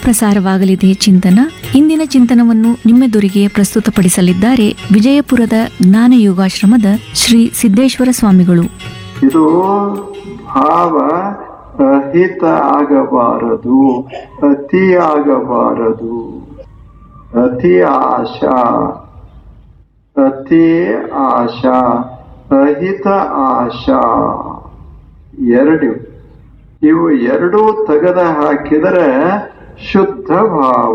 ಪ್ರಸಾರವಾಗಲಿದೆ ಚಿಂತನ ಇಂದಿನ ಚಿಂತನವನ್ನು ನಿಮ್ಮೆದುರಿಗೆ ಪ್ರಸ್ತುತಪಡಿಸಲಿದ್ದಾರೆ ವಿಜಯಪುರದ ಜ್ಞಾನ ಯೋಗಾಶ್ರಮದ ಶ್ರೀ ಸಿದ್ದೇಶ್ವರ ಸ್ವಾಮಿಗಳು ಇದು ಭಾವ ರಹಿತ ಆಗಬಾರದು ಅತಿ ಆಗಬಾರದು ಅತಿ ಆಶಾ ಅತಿ ಆಶಾ ರಹಿತ ಆಶಾ ಎರಡು ಇವು ಎರಡೂ ತೆಗೆದ ಹಾಕಿದರೆ ಶುದ್ಧ ಭಾವ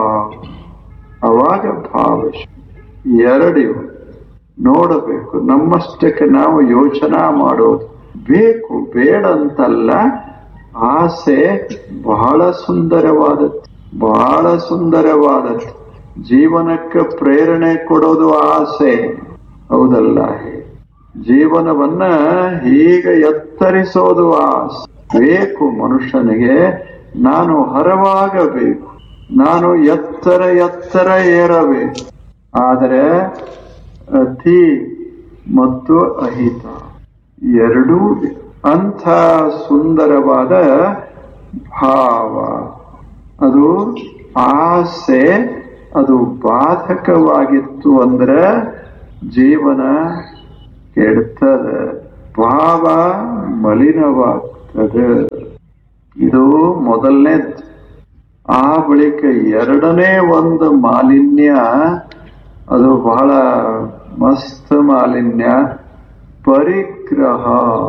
ಅವಾಗ ಭಾವ ಶುದ್ಧ. ಎರಡಿವು ನೋಡಬೇಕು ನಮ್ಮಷ್ಟಕ್ಕೆ ನಾವು ಯೋಚನಾ ಮಾಡೋದು ಬೇಕು ಬೇಡ ಅಂತಲ್ಲ ಆಸೆ ಬಹಳ ಸುಂದರವಾದದ್ದು ಬಹಳ ಸುಂದರವಾದದ್ದು ಜೀವನಕ್ಕೆ ಪ್ರೇರಣೆ ಕೊಡೋದು ಆಸೆ ಹೌದಲ್ಲ ಜೀವನವನ್ನ ಹೀಗೆ ಎತ್ತರಿಸೋದು ಆಸೆ ಬೇಕು ಮನುಷ್ಯನಿಗೆ ನಾನು ಹರವಾಗಬೇಕು ನಾನು ಎತ್ತರ ಎತ್ತರ ಏರಬೇಕು ಆದರೆ ಅತಿ ಮತ್ತು ಅಹಿತ ಎರಡೂ ಅಂಥ ಸುಂದರವಾದ ಭಾವ ಅದು ಆಸೆ ಅದು ಬಾಧಕವಾಗಿತ್ತು ಅಂದ್ರೆ ಜೀವನ ಕೆಡ್ತದೆ ಭಾವ ಮಲಿನವಾಗ್ತದೆ ಇದು ಮೊದಲನೇ ಆ ಬಳಿಕ ಎರಡನೇ ಒಂದು ಮಾಲಿನ್ಯ ಅದು ಬಹಳ ಮಸ್ತ್ ಮಾಲಿನ್ಯ ಪರಿಗ್ರಹ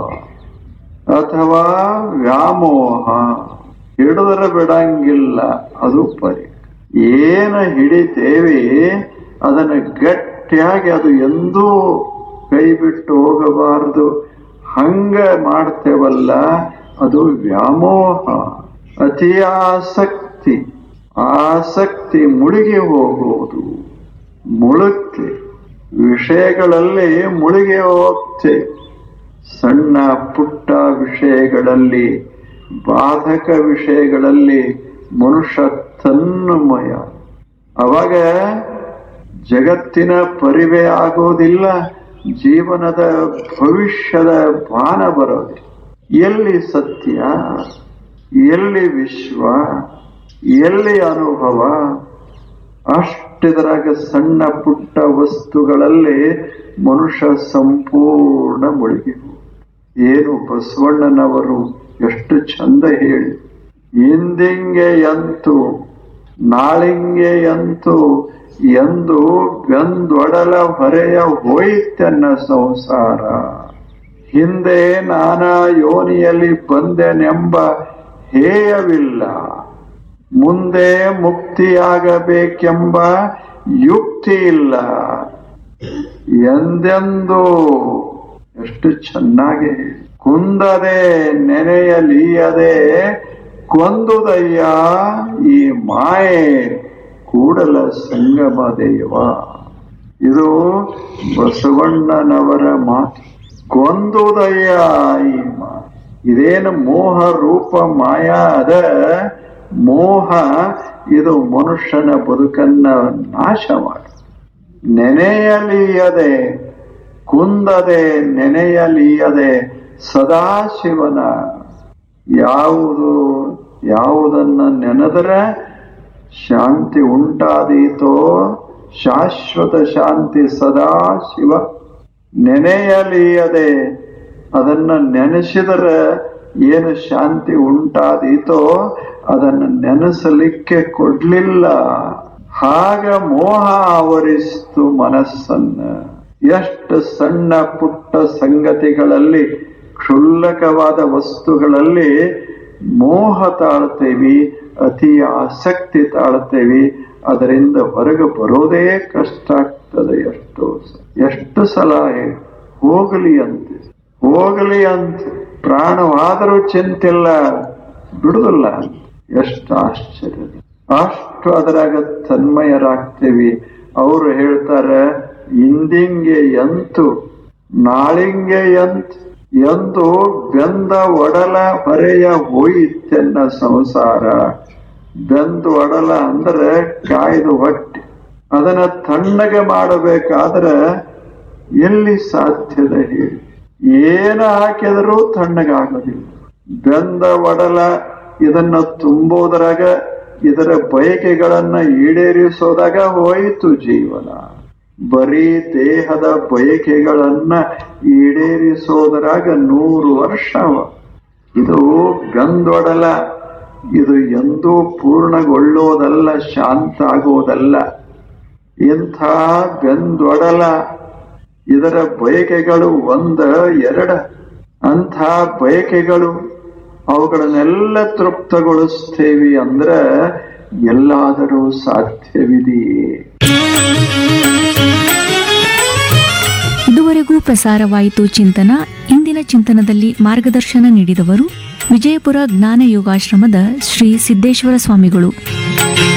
ಅಥವಾ ವ್ಯಾಮೋಹ ಹಿಡಿದರೆ ಬಿಡಂಗಿಲ್ಲ ಅದು ಪರಿ ಏನ ಹಿಡಿತೇವಿ ಅದನ್ನು ಗಟ್ಟಿಯಾಗಿ ಅದು ಎಂದೂ ಕೈ ಬಿಟ್ಟು ಹೋಗಬಾರದು ಹಂಗ ಮಾಡ್ತೇವಲ್ಲ ಅದು ವ್ಯಾಮೋಹ ಅತಿ ಆಸಕ್ತಿ ಆಸಕ್ತಿ ಮುಳುಗಿ ಹೋಗುವುದು ಮುಳುಕ್ಕೆ ವಿಷಯಗಳಲ್ಲಿ ಮುಳುಗಿ ಹೋಗ್ತೆ ಸಣ್ಣ ಪುಟ್ಟ ವಿಷಯಗಳಲ್ಲಿ ಬಾಧಕ ವಿಷಯಗಳಲ್ಲಿ ಮನುಷ್ಯ ತನ್ಮಯ ಅವಾಗ ಜಗತ್ತಿನ ಪರಿವೆ ಆಗೋದಿಲ್ಲ ಜೀವನದ ಭವಿಷ್ಯದ ಭಾನ ಬರೋದಿಲ್ಲ ಎಲ್ಲಿ ಸತ್ಯ ಎಲ್ಲಿ ವಿಶ್ವ ಎಲ್ಲಿ ಅನುಭವ ಅಷ್ಟಿದ್ರಾಗ ಸಣ್ಣ ಪುಟ್ಟ ವಸ್ತುಗಳಲ್ಲಿ ಮನುಷ್ಯ ಸಂಪೂರ್ಣ ಮುಳುಗಿ ಹೋದ. ಏನು ಬಸವಣ್ಣನವರು ಎಷ್ಟು ಚಂದ ಹೇಳಿ ಇಂದಿಂಗೆ ಎಂತು ನಾಳಿಂಗೆ ಎಂತು ಎಂದು ಗಂದೊಡಲ ಹೊರೆಯ ಹೋಯಿತೆನ್ನ ಸಂಸಾರ ಹಿಂದೆ ನಾನಾ ಯೋನಿಯಲ್ಲಿ ಬಂದೆನೆಂಬ ಹೇಯವಿಲ್ಲ ಮುಂದೆ ಮುಕ್ತಿಯಾಗಬೇಕೆಂಬ ಯುಕ್ತಿ ಇಲ್ಲ ಎಂದೆಂದು ಎಷ್ಟು ಚೆನ್ನಾಗಿ ಹೇಳಿ. ಕುಂದದೆ ನೆನೆಯಲೀಯದೆ ಕೊಂದುದಯ್ಯ ಈ ಮಾಯೆ ಕೂಡಲ ಸಂಗಮ ದೇವ ಇದು ಬಸವಣ್ಣನವರ ಮಾತು ಕೊಂದುದಯ್ಯ ಈ ಮಾ ಇದೇನು ಮೋಹ ರೂಪ ಮಾಯಾ ಅದ ಮೋಹ ಇದು ಮನುಷ್ಯನ ಬದುಕನ್ನ ನಾಶ ಮಾಡ ನೆನೆಯಲಿಯದೆ ಕುಂದದೆ ನೆನೆಯಲಿಯದೆ ಸದಾಶಿವನ ಯಾವುದು ಯಾವುದನ್ನ ನೆನೆದರೆ ಶಾಂತಿ ಉಂಟಾದೀತೋ ಶಾಶ್ವತ ಶಾಂತಿ ಸದಾಶಿವ ನೆನೆಯಲಿಯದೆ ಅದನ್ನ ನೆನೆಸಿದರೆ ಏನು ಶಾಂತಿ ಉಂಟಾದೀತೋ ಅದನ್ನು ನೆನೆಸಲಿಕ್ಕೆ ಕೊಡ್ಲಿಲ್ಲ ಹಾಗ ಮೋಹ ಆವರಿಸ್ತು ಮನಸ್ಸನ್ನ ಎಷ್ಟು ಸಣ್ಣ ಪುಟ್ಟ ಸಂಗತಿಗಳಲ್ಲಿ ಕ್ಷುಲ್ಲಕವಾದ ವಸ್ತುಗಳಲ್ಲಿ ಮೋಹ ತಾಳ್ತೇವಿ ಅತಿ ಆಸಕ್ತಿ ತಾಳ್ತೇವಿ ಅದರಿಂದ ಹೊರಗೆ ಬರೋದೇ ಕಷ್ಟ ಆಗ್ತದೆ ಎಷ್ಟೋ ಸ- ಎಷ್ಟು ಸಲ ಹೇಳಿ ಹೋಗಲಿ ಅಂತೆ ಹೋಗಲಿ ಅಂತ ಪ್ರಾಣವಾದರೂ ಚಿಂತಿಲ್ಲ ಬಿಡುದಿಲ್ಲ ಅಂತ ಎಷ್ಟು ಆಶ್ಚರ್ಯ ಅಷ್ಟು ಅದರಾಗ ತನ್ಮಯರಾಗ್ತೇವಿ ಅವರು ಹೇಳ್ತಾರೆ ಇಂದಿಂಗೆ ಎಂತು ನಾಳಿಂಗೆ ಎಂತ್ ಎಂದು ಬೆಂದ ಒಡಲ ಹೊರೆಯ ಹೋಯಿತೆನ್ನ ಸಂಸಾರ ಬೆಂದು ಒಡಲ ಅಂದ್ರೆ ಕಾಯ್ದು ಹೊಟ್ಟೆ ಅದನ್ನ ತಣ್ಣಗೆ ಮಾಡಬೇಕಾದ್ರೆ ಎಲ್ಲಿ ಸಾಧ್ಯದ ಹೇಳಿ ಏನ ಹಾಕಿದರೂ ತಣ್ಣಗಾಗೋದಿಲ್ಲ ಬೆಂದ ಒಡಲ ಇದನ್ನ ತುಂಬೋದ್ರಾಗ ಇದರ ಬಯಕೆಗಳನ್ನ ಈಡೇರಿಸೋದಾಗ ಹೋಯಿತು ಜೀವನ ಬರೀ ದೇಹದ ಬಯಕೆಗಳನ್ನ ಈಡೇರಿಸೋದ್ರಾಗ ನೂರು ವರ್ಷ ಇದು ಗಂದೊಡಲ ಇದು ಎಂದೂ ಪೂರ್ಣಗೊಳ್ಳೋದಲ್ಲ ಶಾಂತ ಆಗೋದಲ್ಲ ಇಂಥ ಗಂದೊಡಲ ಇದರ ಬಯಕೆಗಳು ಒಂದ ಎರಡ ಅಂಥ ಬಯಕೆಗಳು ಅವುಗಳನ್ನೆಲ್ಲ ತೃಪ್ತಗೊಳಿಸ್ತೇವಿ ಅಂದ್ರ ಎಲ್ಲಾದರೂ ಸಾಧ್ಯವಿದೆಯೇ ಇದುವರೆಗೂ ಪ್ರಸಾರವಾಯಿತು ಚಿಂತನ ಇಂದಿನ ಚಿಂತನದಲ್ಲಿ ಮಾರ್ಗದರ್ಶನ ನೀಡಿದವರು ವಿಜಯಪುರ ಜ್ಞಾನ ಯೋಗಾಶ್ರಮದ ಶ್ರೀ ಸಿದ್ದೇಶ್ವರ ಸ್ವಾಮಿಗಳು